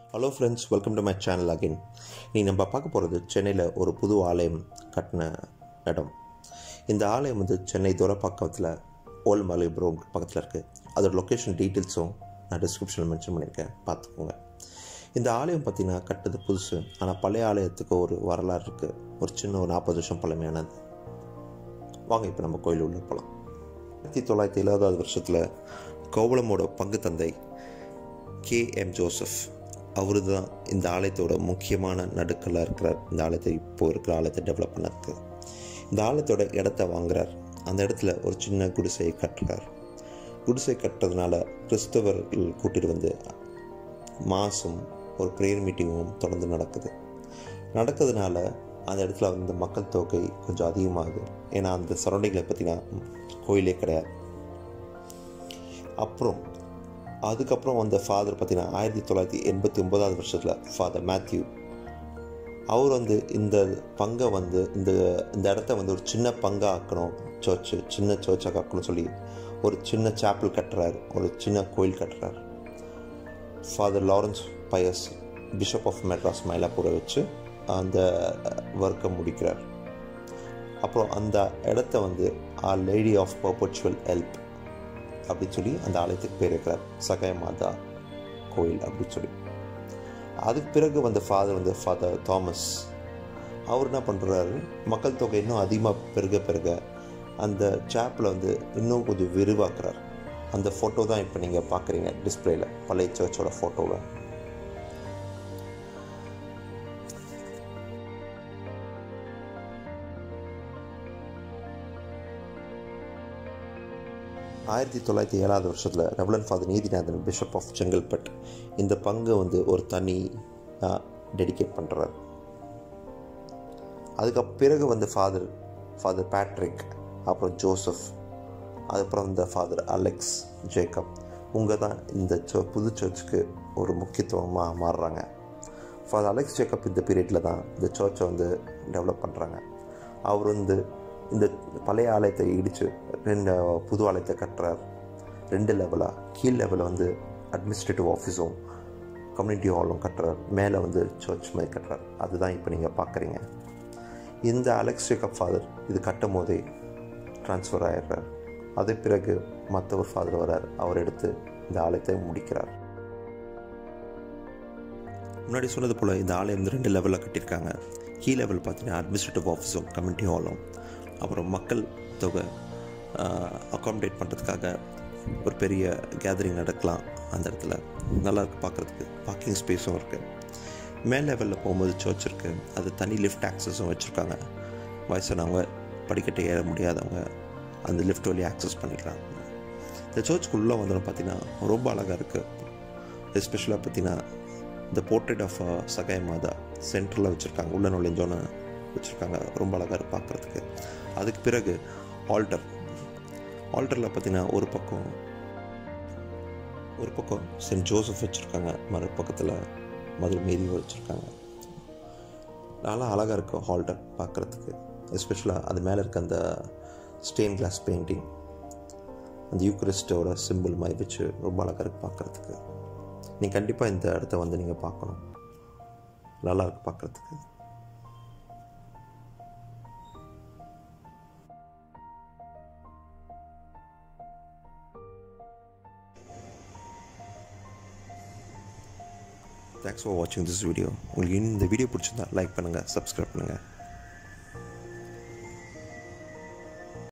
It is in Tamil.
hello friends welcome to my channel again நீ நம்ம பார்க்க போகிறது சென்னையில் ஒரு புது ஆலயம் கட்டின இடம் இந்த ஆலயம் வந்து சென்னை துரப்பாக்கத்தில் ஓல்ட் மலைபுரம் பக்கத்தில் இருக்குது அதோட லொக்கேஷன் டீட்டெயில்ஸும் நான் டிஸ்கிரிப்ஷனில் மென்ஷன் பண்ணியிருக்கேன் பார்த்துக்கோங்க இந்த ஆலயம் பார்த்தீங்கன்னா கட்டுறது புதுசு ஆனால் பழைய ஆலயத்துக்கு ஒரு வரலாறு இருக்குது ஒரு சின்ன ஒரு நாற்பது வருஷம் பழமையானது வாங்க இப்போ நம்ம கோயில் உள்ள போகலாம் ஆயிரத்தி தொள்ளாயிரத்தி எழுபதாவது வருஷத்தில் கோவளமோட பங்கு தந்தை கே எம் ஜோசப் அவரு தான் இந்த ஆலயத்தோட முக்கியமான நடுக்கல்லாக இருக்கிறார் இந்த ஆலயத்தை இப்போ இருக்கிற ஆலயத்தை டெவலப் பண்ணதுக்கு இந்த ஆலயத்தோட இடத்த வாங்குறார் அந்த இடத்துல ஒரு சின்ன குடிசையை கட்டுறார் குடிசை கட்டுறதுனால கிறிஸ்தவர்கள் கூட்டிட்டு வந்து மாதம் ஒரு ப்ரேயர் மீட்டிங்கும் தொடர்ந்து நடக்குது நடக்கிறதுனால அந்த இடத்துல வந்து மக்கள் தொகை கொஞ்சம் அதிகமாகுது ஏன்னா அந்த சரௌண்டிங்கில் பார்த்தீங்கன்னா கோயிலே கிடையாது அப்புறம் அதுக்கப்புறம் வந்த ஃபாதர் பார்த்தீங்கன்னா ஆயிரத்தி தொள்ளாயிரத்தி எண்பத்தி ஒன்பதாவது வருஷத்தில் ஃபாதர் மேத்யூ அவர் வந்து இந்த பங்கை வந்து இந்த இந்த இடத்த வந்து ஒரு சின்ன பங்காக ஆக்கணும் சர்ச்சு சின்ன சர்ச்சாக ஆக்கணும்னு சொல்லி ஒரு சின்ன சாப்பிள் கட்டுறாரு ஒரு சின்ன கோயில் கட்டுறாரு father Lawrence Pius bishop of Madras மயிலாப்பூரை வச்சு அந்த ஒர்க்கை முடிக்கிறார் அப்புறம் அந்த இடத்த வந்து our lady of perpetual help அப்படின்னு சொல்லி அந்த ஆலயத்துக்கு பேர் இருக்கிறார் சகாய மாதா கோயில் அப்படின்னு சொல்லி அதுக்கு பிறகு வந்த ஃபாதர் வந்து ஃபாதர் தாமஸ் அவர் என்ன பண்ணுறாரு மக்கள் தொகை இன்னும் அதிகமாக பெருக பெருக அந்த சாப்பில் வந்து இன்னும் கொஞ்சம் விரிவாக்குறார் அந்த ஃபோட்டோ தான் இப்போ நீங்கள் பார்க்குறீங்க டிஸ்பிளேயில் பழைய சர்ச்சோட ஃபோட்டோவை ஆயிரத்தி தொள்ளாயிரத்தி ஏழாவது வருஷத்தில் reverend father Neethinathan bishop of Chengalpet இந்த பங்கை வந்து ஒரு தனி டெடிகேட் பண்ணுறார் அதுக்கு பிறகு வந்து ஃபாதர் ஃபாதர் பேட்ரிக் அப்புறம் ஜோசப் அதுக்கப்புறம் இந்த ஃபாதர் அலெக்ஸ் ஜேக்கப் உங்க தான் இந்த சோ புது சர்ச்சுக்கு ஒரு முக்கியத்துவமாக மாறுறாங்க ஃபாதர் அலெக்ஸ் ஜேக்கப் இந்த பீரியடில் தான் இந்த சர்ச்சை வந்து டெவலப் பண்ணுறாங்க அவர் வந்து இந்த பழைய ஆலயத்தை இடித்து ரெண்டு புது ஆலயத்தை கட்டுறார் ரெண்டு லெவலாக கீழ் லெவலில் வந்து அட்மினிஸ்ட்ரேட்டிவ் ஆஃபீஸும் கம்யூனிட்டி ஹாலும் கட்டுறார் மேலே வந்து சர்ச் மாதிரி கட்டுறார் அதுதான் இப்போ நீங்கள் பார்க்குறீங்க இந்த அலெக்ஸ் ஜேக்கப் ஃபாதர் இது கட்டும் போதே ட்ரான்ஸ்ஃபர் ஆகிடுறார் அதே பிறகு மற்ற ஒரு ஃபாதர் வரார் அவர் எடுத்து இந்த ஆலயத்தை முடிக்கிறார் முன்னாடி சொன்னது போல் இந்த ஆலயம் வந்து ரெண்டு லெவலில் கட்டியிருக்காங்க கீ லெவல் பார்த்தீங்கன்னா அட்மினிஸ்ட்ரேட்டிவ் ஆஃபீஸும் கம்யூனிட்டி ஹாலும் அப்புறம் மக்கள் தொகை அகாமடேட் பண்ணுறதுக்காக ஒரு பெரிய கேதரிங் நடக்கலாம் அந்த இடத்துல நல்லா இருக்குது பார்க்குறதுக்கு பார்க்கிங் ஸ்பேஸும் இருக்குது மேல் லெவலில் போகும்போது சர்ச் இருக்குது அது தனி லிஃப்ட் ஆக்சஸும் வச்சுருக்காங்க வயசானவங்க படிக்கட்டை ஏற முடியாதவங்க அந்த லிஃப்ட் வழி ஆக்சஸ் பண்ணிக்கலாம் இந்த சர்ச்சுக்குள்ளே வந்தோம் பார்த்தீங்கன்னா ரொம்ப அழகாக இருக்குது எஸ்பெஷலாக பார்த்தீங்கன்னா இந்த போர்ட்ரேட் ஆஃப் சகாய் மாதா சென்டரில் வச்சுருக்காங்க உள்ள நுழைஞ்சோன்னு வச்சுருக்காங்க ரொம்ப அழகாக இருக்குது பார்க்குறதுக்கு அதுக்கு பிறகு ஆல்டர் ஆல்டரில் பார்த்தீங்கன்னா ஒரு பக்கம் ஒரு பக்கம் சென்ட் ஜோசப் வச்சுருக்காங்க மறுபக்கத்தில் மதுரை மீறி வச்சுருக்காங்க நல்லா அழகாக இருக்கும் ஹால்டர் பார்க்குறதுக்கு எஸ்பெஷலாக அது மேலே இருக்க அந்த ஸ்டெயின் கிளாஸ் பெயிண்டிங் அந்த யூக்ரிஸ்டோட சிம்பிள் மாதிரி வச்சு ரொம்ப அழகாக இருக்குது பார்க்குறதுக்கு நீங்கள் கண்டிப்பாக இந்த இடத்த வந்து நீங்கள் பார்க்கணும் நல்லா இருக்கு பார்க்குறதுக்கு தேங்க்ஸ் ஃபார் வாட்சிங் திஸ் வீடியோ உங்களுக்கு இன்னும் இந்த வீடியோ பிடிச்சிருந்தா லைக் பண்ணுங்கள் சப்ஸ்கிரைப் பண்ணுங்கள்